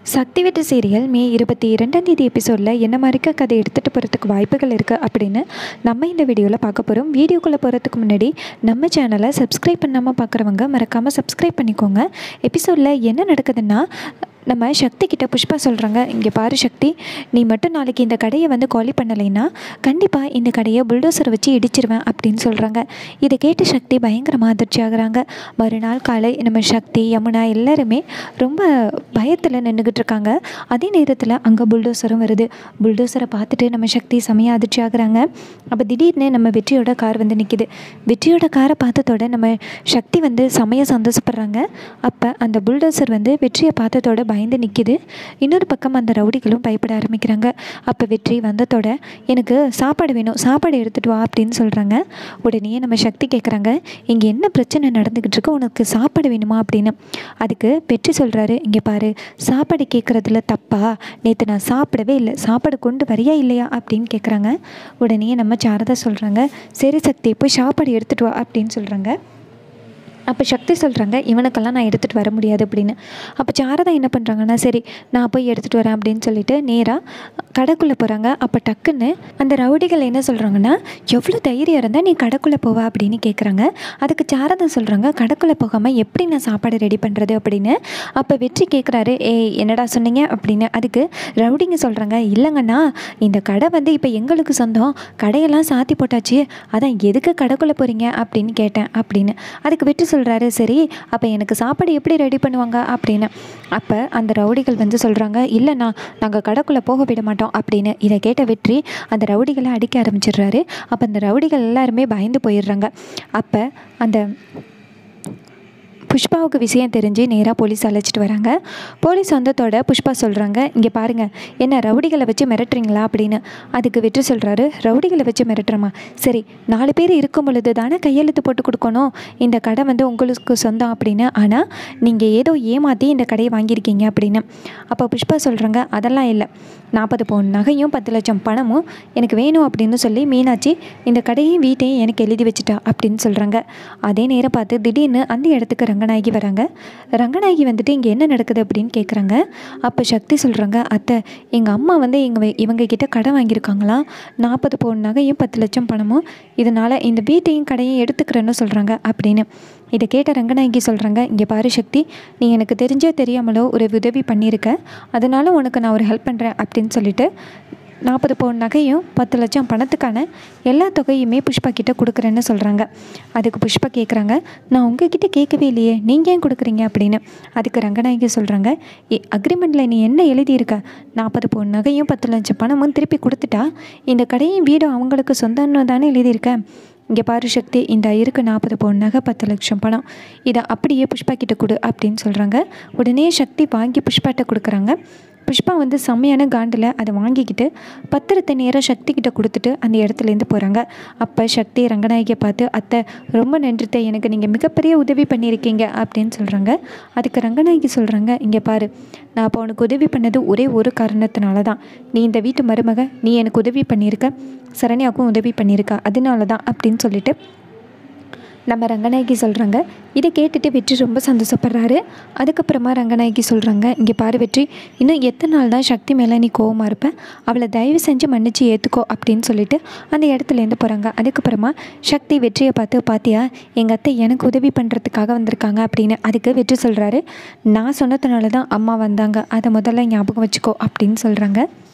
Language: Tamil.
சக்தி வெற்றி சீரியல் மே இருபத்தி இரண்டாம் தேதி எபிசோடில் என்ன மாதிரிக்க கதை எடுத்துகிட்டு போகிறதுக்கு வாய்ப்புகள் இருக்குது அப்படின்னு நம்ம இந்த வீடியோவில் பார்க்க போகிறோம் வீடியோக்குள்ளே போகிறதுக்கு முன்னாடி நம்ம சேனலை சப்ஸ்கிரைப் பண்ணாமல் பார்க்குறவங்க மறக்காமல் சப்ஸ்கிரைப் பண்ணிக்கோங்க எபிசோடில் என்ன நடக்குதுன்னா நம்ம சக்தி கிட்ட புஷ்பா சொல்கிறாங்க இங்கே பாரு சக்தி நீ மட்டும் நாளைக்கு இந்த கடையை வந்து காலி பண்ணலைன்னா கண்டிப்பாக இந்த கடையை புல்டோசரை வச்சு இடிச்சிருவேன் அப்படின்னு சொல்கிறாங்க இதை கேட்டு சக்தி பயங்கரமாக அதிர்ச்சி ஆகுறாங்க மறுநாள் காலை நம்ம சக்தி யமுனா எல்லாருமே ரொம்ப பயத்தில் நின்றுக்கிட்டு இருக்காங்க அதே நேரத்தில் அங்கே புல்டோசரும் வருது புல்டோசரை பார்த்துட்டு நம்ம சக்தி செமையாக அதிர்ச்சி ஆகுறாங்க அப்போ திடீர்னு நம்ம வெற்றியோட கார் வந்து நிற்கிது வெற்றியோட காரை பார்த்ததோட நம்ம சக்தி வந்து செமையாக சந்தோஷப்படுறாங்க அப்போ அந்த புல்டோசர் வந்து வெற்றியை பார்த்ததோட பயந்து நிற்கிது இன்னொரு பக்கம் அந்த ரவுடிகளும் பயப்பட ஆரம்பிக்கிறாங்க அப்போ வெற்றி வந்ததோட எனக்கு சாப்பாடு வேணும் சாப்பாடு எடுத்துகிட்டு வா அப்படின்னு சொல்கிறாங்க உடனே நம்ம சக்தி கேட்குறாங்க இங்கே என்ன பிரச்சனை நடந்துக்கிட்டு இருக்கு உனக்கு சாப்பாடு வேணுமா அப்படின்னு அதுக்கு வெற்றி சொல்கிறாரு இங்கே பாரு சாப்பாடு கேட்குறதுல தப்பா நேற்று நான் சாப்பிடவே இல்லை சாப்பாடு கொண்டு வரியா இல்லையா அப்படின்னு கேட்குறாங்க உடனே நம்ம சாரதா சொல்கிறாங்க சரி சக்தி போய் சாப்பாடு எடுத்துகிட்டு வா அப்படின்னு சொல்கிறாங்க அப்போ சக்தி சொல்கிறாங்க இவனுக்கெல்லாம் நான் எடுத்துகிட்டு வர முடியாது அப்படின்னு அப்போ சாரதா என்ன பண்ணுறாங்கன்னா சரி நான் போய் எடுத்துகிட்டு வரேன் அப்படின்னு சொல்லிட்டு நேராக கடைக்குள்ளே போகிறாங்க அப்போ டக்குன்னு அந்த ரவுடிகள் என்ன சொல்கிறாங்கன்னா எவ்வளோ தைரியம் இருந்தால் நீ கடைக்குள்ளே போவா அப்படின்னு கேட்குறாங்க அதுக்கு சாரதா சொல்கிறாங்க கடைக்குள்ளே போகாமல் எப்படி நான் சாப்பாடு ரெடி பண்ணுறது அப்படின்னு அப்போ வெற்றி கேட்குறாரு ஏய் என்னடா சொன்னீங்க அப்படின்னு அதுக்கு ரவுடிங்க சொல்கிறாங்க இல்லைங்கண்ணா இந்த கடை வந்து இப்போ எங்களுக்கு சொந்தம் கடையெல்லாம் சாத்தி போட்டாச்சு அதான் எதுக்கு கடைக்குள்ளே போகிறீங்க அப்படின்னு கேட்டேன் அப்படின்னு அதுக்கு வெற்றி சொல்கிறாரு சரி அப்போ எனக்கு சாப்பாடு எப்படி ரெடி பண்ணுவாங்க அப்படின்னு அப்போ அந்த ரவுடிகள் வந்து சொல்கிறாங்க இல்லைண்ணா நாங்கள் கடைக்குள்ளே போக விட மாட்டோம் அப்படின்னு இதை கேட்ட வெற்றி அந்த ரவுடிகளை அடிக்க ஆரம்பிச்சிடுறாரு அப்போ அந்த ரவுடிகள் எல்லாருமே பயந்து போயிடுறாங்க அப்போ அந்த புஷ்பாவுக்கு விஷயம் தெரிஞ்சு நேராக போலீஸ் அழைச்சிட்டு வராங்க போலீஸ் வந்ததோட புஷ்பா சொல்கிறாங்க இங்கே பாருங்கள் என்ன ரவுடிகளை வச்சு மிரட்டுறீங்களா அப்படின்னு அதுக்கு வெற்றி சொல்கிறாரு ரவுடிகளை வச்சு மிரட்டுறமா சரி நாலு பேர் இருக்கும் பொழுது தானே கையெழுத்து போட்டு கொடுக்கணும் இந்த கடை வந்து உங்களுக்கு சொந்தம் அப்படின்னு ஆனால் நீங்கள் ஏதோ ஏமாற்றி இந்த கடையை வாங்கியிருக்கீங்க அப்படின்னு அப்போ புஷ்பா சொல்கிறாங்க அதெல்லாம் இல்லை நாற்பது பவுன் நகையும் பத்து லட்சம் பணமும் எனக்கு வேணும் அப்படின்னு சொல்லி மீனாட்சி இந்த கடையும் வீட்டையும் எனக்கு எழுதி வச்சுட்டா அப்படின்னு சொல்கிறாங்க அதே நேரம் பார்த்து திடீர்னு அந்த இடத்துக்கு ரங்கநாயகி வராங்க ரங்கநாயகி வந்துட்டு இங்கே என்ன நடக்குது அப்படின்னு கேட்குறாங்க அப்போ சக்தி சொல்கிறாங்க அத்தை எங்கள் அம்மா வந்து எங்கள் இவங்க கிட்ட கடை வாங்கியிருக்காங்களாம் நாற்பது பவுன் நகையும் பத்து லட்சம் பணமும் இதனால் இந்த வீட்டையும் கடையும் எடுத்துக்கிறேன்னு சொல்கிறாங்க அப்படின்னு இதை கேட்ட ரங்கநாயகி சொல்கிறாங்க இங்கே பாரு சக்தி நீ எனக்கு தெரிஞ்சோ தெரியாமலோ ஒரு உதவி பண்ணியிருக்க அதனால உனக்கு நான் ஒரு ஹெல்ப் பண்ணுறேன் அப்படின்னு சொல்லிட்டு நாற்பது பவுன் நகையும் பத்து லட்சம் பணத்துக்கான எல்லா தொகையுமே புஷ்பா கிட்ட கொடுக்குறேன்னு சொல்கிறாங்க அதுக்கு புஷ்பா கேட்குறாங்க நான் உங்ககிட்ட கேட்கவே இல்லையே நீங்கள் ஏன் கொடுக்குறீங்க அப்படின்னு அதுக்கு ரங்கநாயகி சொல்கிறாங்க அக்ரிமெண்ட்டில் நீ என்ன எழுதியிருக்க நாற்பது பவுன் நகையும் பத்து லட்சம் பணமும் திருப்பி கொடுத்துட்டா இந்த கடையும் வீடும் அவங்களுக்கு சொந்தம்னு தானே எழுதியிருக்க இங்கே பாரு சக்தி இந்த இருக்கு நாற்பது பவுன் நகை பத்து லட்சம் பணம் இதை அப்படியே புஷ்பா கிட்ட கொடு அப்படின்னு சொல்கிறாங்க உடனே சக்தி வாங்கி புஷ்பாட்ட கொடுக்குறாங்க புஷ்பா வந்து செம்மையான காண்டில் அதை வாங்கிக்கிட்டு பத்திரத்தை நேராக சக்தி கிட்ட கொடுத்துட்டு அந்த இடத்துலேருந்து போகிறாங்க அப்போ சக்தி ரங்கநாயகியை பார்த்து அத்தை ரொம்ப நன்றித்தை எனக்கு நீங்கள் மிகப்பெரிய உதவி பண்ணியிருக்கீங்க அப்படின்னு சொல்கிறாங்க அதுக்கு ரங்கநாயகி சொல்கிறாங்க இங்கே பாரு நான் அப்போ உனக்கு உதவி பண்ணது ஒரே ஒரு காரணத்தினால தான் நீ இந்த வீட்டு மருமக நீ எனக்கு உதவி பண்ணியிருக்க சரண்யாவுக்கும் உதவி பண்ணியிருக்கா அதனால தான் அப்படின்னு சொல்லிட்டு நம்ம ரங்கநாயகி சொல்கிறாங்க இதை கேட்டுட்டு வெற்றி ரொம்ப சந்தோஷப்படுறாரு அதுக்கப்புறமா ரங்கநாயகி சொல்கிறாங்க இங்கே பாரு வெற்றி இன்னும் எத்தனை நாள் தான் சக்தி மேலே நீ கோவமாக இருப்ப அவளை தயவு செஞ்சு மன்னிச்சு ஏற்றுக்கோ அப்படின்னு சொல்லிட்டு அந்த இடத்துலேருந்து போகிறாங்க அதுக்கப்புறமா சக்தி வெற்றியை பார்த்து பார்த்தியா எங்கள் அத்தை எனக்கு உதவி பண்ணுறதுக்காக வந்திருக்காங்க அப்படின்னு அதுக்கு வெற்றி சொல்கிறாரு நான் சொன்னதுனால தான் அம்மா வந்தாங்க அதை முதல்ல ஞாபகம் வச்சுக்கோ அப்படின்னு சொல்கிறாங்க